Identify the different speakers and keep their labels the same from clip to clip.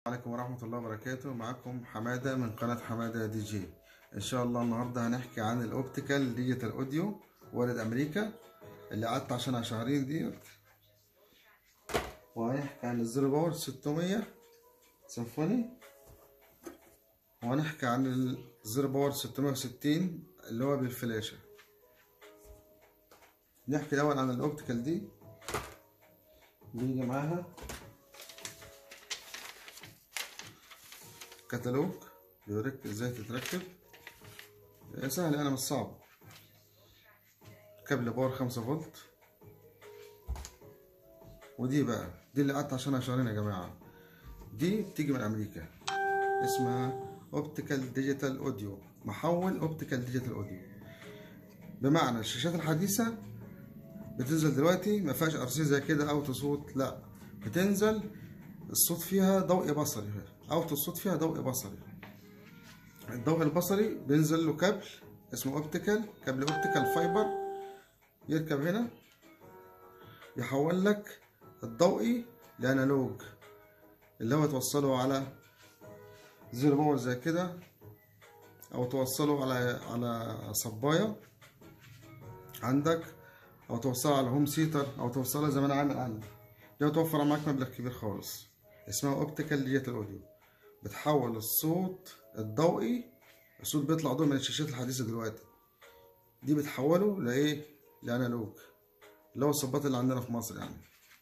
Speaker 1: عليكم ورحمة الله وبركاته معكم حمادة من قناة حمادة دي جي إن شاء الله النهاردة هنحكي عن الأوبتيكال ديجيتال أوديو وارد أمريكا اللي قعدت عشانها شهرين ديت وهنحكي عن الزيرو باور 600 سيمفوني وهنحكي عن الزيرو باور 660 اللي هو بالفلاشة نحكي الأول عن الأوبتيكال دي بيجي معاها كتالوج بيوريك ازاي تتركب سهل يعني مش صعب كابل باور خمسة فولت ودي بقى دي اللي قعدت عشانها شهرين يا جماعة دي بتيجي من أمريكا اسمها اوبتيكال ديجيتال اوديو محول اوبتيكال ديجيتال اوديو بمعنى الشاشات الحديثة بتنزل دلوقتي ما فيهاش ارسي زي كده اوتو صوت لا بتنزل الصوت فيها ضوئي بصري اوتو الصوت فيها ضوئي بصري الضوء البصري بينزل له كابل اسمه اوبتيكال كابل اوبتيكال فايبر يركب هنا يحول لك الضوئي لانالوج اللي هو توصله على زيرو باور زي كده او توصله على على صبايه عندك او توصلها على هوم سيتر او توصلها زي ما انا عامل عندي دي هتوفر معاك مبلغ كبير خالص اسمها اوبتيكال ديجيتال اوديو بتحول الصوت الضوئي الصوت بيطلع ضوء من الشاشات الحديثه دلوقتي دي بتحوله لايه لانالوج اللي هو الصبات اللي عندنا في مصر يعني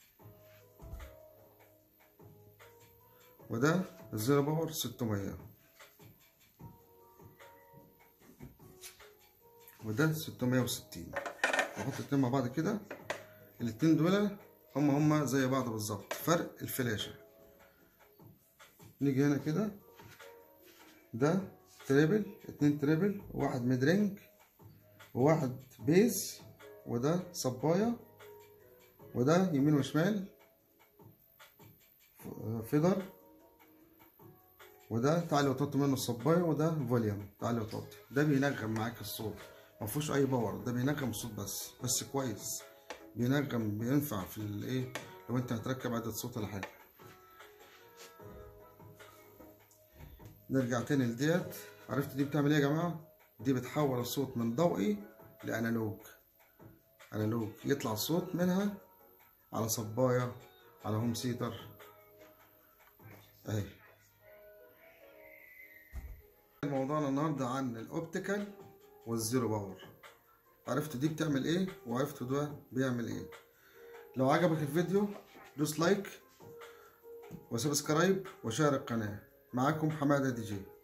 Speaker 1: وده الزيرو باور 600 وده 660 نحط الاتنين مع بعض كده الاتنين دول هما هما زي بعض بالظبط فرق الفلاشة نيجي هنا كده ده تريبل اتنين تريبل وواحد ميدرينج وواحد بيز وده صباية وده يمين وشمال فيدر وده تعالي وطط منه الصباية وده فوليوم تعالي وطط ده بينغم معاك الصوت مفهوش اي باور ده بينغم الصوت بس بس كويس بينغم بينفع في الايه لو انت هتركب عدد صوت ولا حاجه نرجع تاني لديت عرفت دي بتعمل ايه يا جماعه دي بتحول الصوت من ضوئي لانالوج انالوج يطلع الصوت منها على صبايه على هوم سيتر اهي موضوعنا النهارده عن الاوبتيكال والزيرو باور عرفت دي بتعمل ايه وعرفت ده بيعمل ايه لو عجبك الفيديو دوس لايك وسبسكرايب وشارك القناه معاكم حماده دي جي